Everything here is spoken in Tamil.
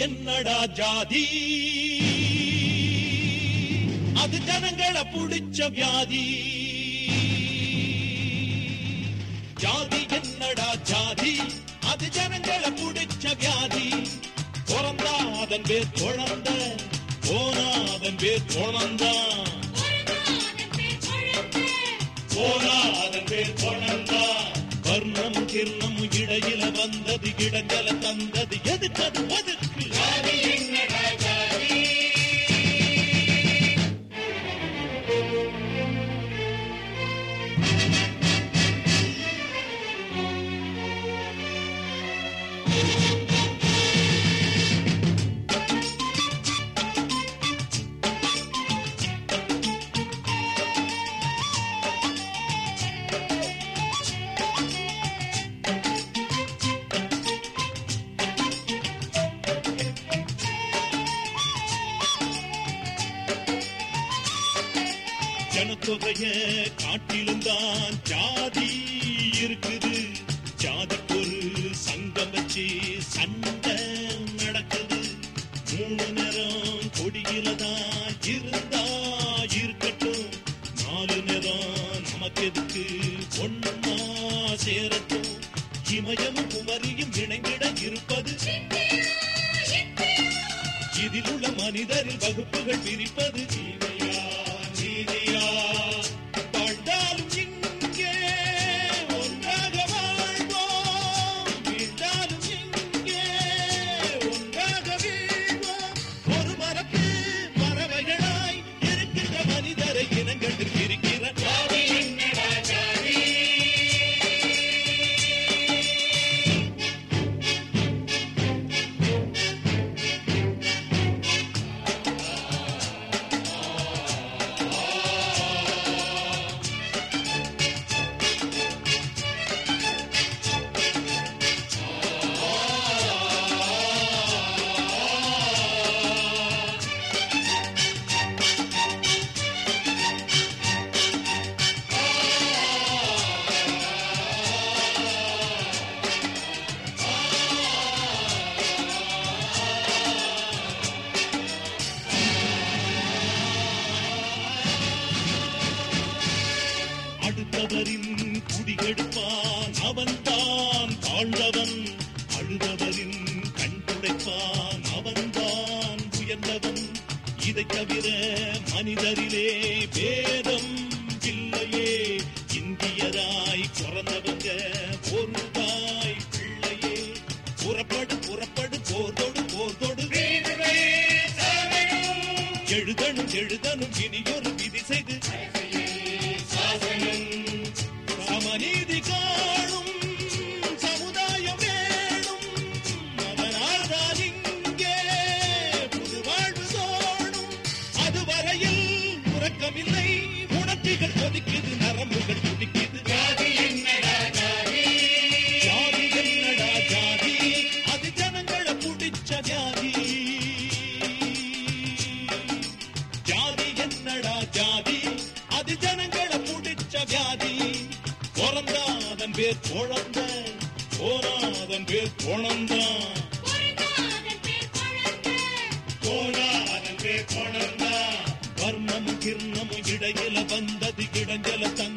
என்னடா ஜாதி அது ஜனங்களை புடிச்ச வியாதி ஜாதி என்னடா ஜாதி அது ஜனங்களை புடிச்ச வியாதி பிறந்தா அதன் பேர் குழந்த போனா அதன் பேர் குழந்தான் போனா அதன் பேர் குழந்தா வர்ணம் கிர்ணம் இடையில வந்தது இடங்கல தந்தது எதுக்கது ஒதுக்கு ஜனத்தொகைய காட்டிலும் தான் ஜாதி இருக்குது ஜாதிக்கு ஒரு சங்கம் வச்சு சண்டை நடக்குது மூணு நேரம் கொடியில தான் இருந்தா இருக்கட்டும் நாலு நேரம் நமக்கு எதுக்கு ஒன்னா சேரட்டும் இமயமும் குமரியும் இணைந்திட இருப்பது இதில் உள்ள மனிதரில் வகுப்புகள் பிரிப்பது நீதியா நீதியா வாழ்ந்தாலும் இங்கே ஒன்றாக வாழ்வோம் வீழ்ந்தாலும் இங்கே ஒன்றாக வீழ்வோம் ஒரு மரத்து பறவைகளாய் இருக்கின்ற மனிதரை இனங்கள் இருக்கிற ஜாதி என்னடா ஜாதி அடுத்தவரின் குடிகெடுப்பான் அவன்தான் தாழ்ந்தவன் அழுதவரின் கண் துடைப்பான் அவன்தான் உயர்ந்தவன் இதைத் தவிர மனிதரிலே பேதம் இல்லையே இந்தியராய் பிறந்தவங்க ஒரு தாய் பிள்ளையே புறப்படு புறப்படு போர்தொடு போர்தொடு எழுதணும் எழுதணும் இனியொரு விதி செய்து சாசனம் சமநீதி காணும் சமுதாயம் வேணும் அதனால்தான் இங்கே புது வாழ்வு தோணும் அதுவரையில் உறக்கமில்லை உணர்ச்சிகள் கொதிக்குது நரம்புகள் துடிக்குது ஜாதி என்னடா ஜாதி ஜாதி என்னடா ஜாதி அது ஜனங்களை புடிச்ச ஜாதி ஜாதி என்னடா ஜாதி அது ஜனங்களை புடிச்ச வியாதி பிறந்தாதன் பேர் குழந்த போனாதன் பேர் குழந்தான் போனாதன் பேர் குழந்தான் வர்ணமும் கிர்ணமும் இடையில வந்தது இடைஞ்சல தந்த